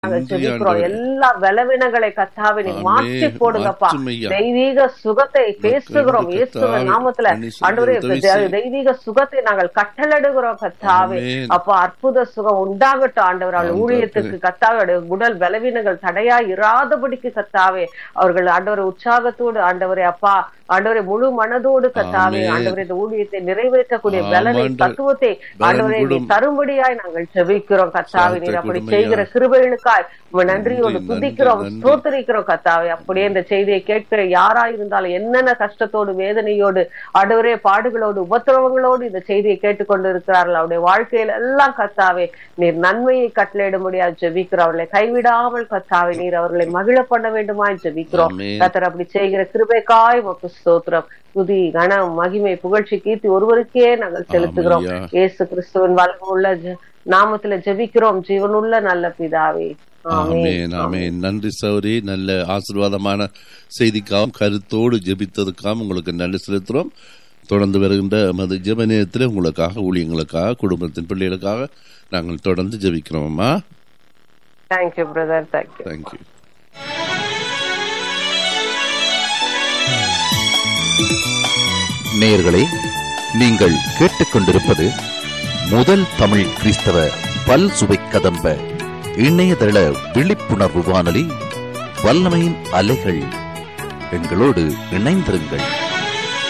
நாங்கள் நன்றி ஜெபிக்கிறோம் ஆண்டவரே. எல்லா பலவீனங்களை கத்தாவை நீ ஆமென். மாற்றி போடுங்கப்பா மாற்றும் ஐயா. தெய்வீக சுகத்தை பேசுகிறோம் மக்களுக்கு இயேசுவின் கர்த்தாவே, நாமத்துல நீ செய்த ஆண்டவரே உதவி தெ- செய். தெய்வீக சுகத்தை நாங்கள் கட்டளடுகிறோம் கத்தாவே ஆமென். அப்பா அற்புத சுகம் உண்டாகட்டும் ஆண்டவர் அவள் ஆண்டவரே. ஊழியத்துக்கு கத்தாவே அவருடைய உடல் பலவீனங்கள் தடையா இராதபடிக்கு கத்தாவே அவர்கள் ஆண்டவரை உற்சாகத்தோடு ஆண்டவரே அப்பா ஆண்டவரை முழு மனதோடு கத்தாவே ஆமென். ஆண்டவரே இந்த ஊழியத்தை நிறைவேற்றக்கூடிய ஆமாம் பலனை ஆண்டவரே. தத்துவத்தை பலன் ஆண்டவரே நீ கொடும். தரும்படியாய் நாங்கள் ஜெபிக்கிறோம் கத்தாவே நீர் அப்படி கொடுமையா. செய்கிற கிருபைகளுக்காய் உங்க நன்றியோடு நன்றி, துதிக்கிறோம் நன்றி. ஸ்தோத்திரிக்கிறோம் கத்தாவே அப்படியே இந்த செய்தியை கேட்கிற யாரா இருந்தாலும் என்னென்ன கஷ்டத்தோடு வேதனையோடு ஆண்டவரே பாடுகளோடு உபத்திரவங்களோடு இந்த செய்தியை கேட்டுக்கொண்டு இருக்கிறார்கள் அவருடைய வாழ்க்கையில எல்லாம் கத்தாவே நீர் நன்மையை கட்டளையிட முடியாது ஜெபிக்கிறோம் அவர்களை கைவிடாமல் கத்தாவே நீர் அவர்களை மகிழ பண்ண வேண்டுமா ஜெபிக்கிறோம் ஆமென். கத்தர் அப்படி செய்கிற கிருபைக்காய் உமக்கு ஸ்தோத்திரம் துதி கணம் மகிமை புகழ்ச்சி கீர்த்தி ஒருவருக்கே நாங்கள் செலுத்துகிறோம் ஆமையா. இயேசு கிறிஸ்துவின் வல்லமுள்ள ஜெ- நாமத்துல ஜெபிக்கிறோம் ஜீவனுள்ள நல்ல பிதாவே ஆமென் ஆமென் ஆமென் நன்றி சௌரி நல்ல ஆசீர்வாதமான செய்திக்காகவும் கருத்தோடு ஜெபித்ததுக்காகவும் உங்களுக்கு நன்றி செலுத்துறோம் தொடர்ந்து வருகின்ற மது ஜெப நேரத்தில் உங்களுக்காக ஊழியங்களுக்காக குடும்பத்தின் பிள்ளைகளுக்காக நாங்கள் தொடர்ந்து ஜெபிக்கிறோம் அம்மா தேங்க்யூ பிரதர் தேங்க்யூ தேங்க்யூ நேயர்களே நீங்கள் கேட்டுக்கொண்டிருப்பது முதல் தமிழ் கிறிஸ்தவ பல் சுவை கதம்ப இணையதள விழிப்புணர்வு வானொலி வல்லமையின் அலைகள் எங்களோடு இணைந்திருங்கள்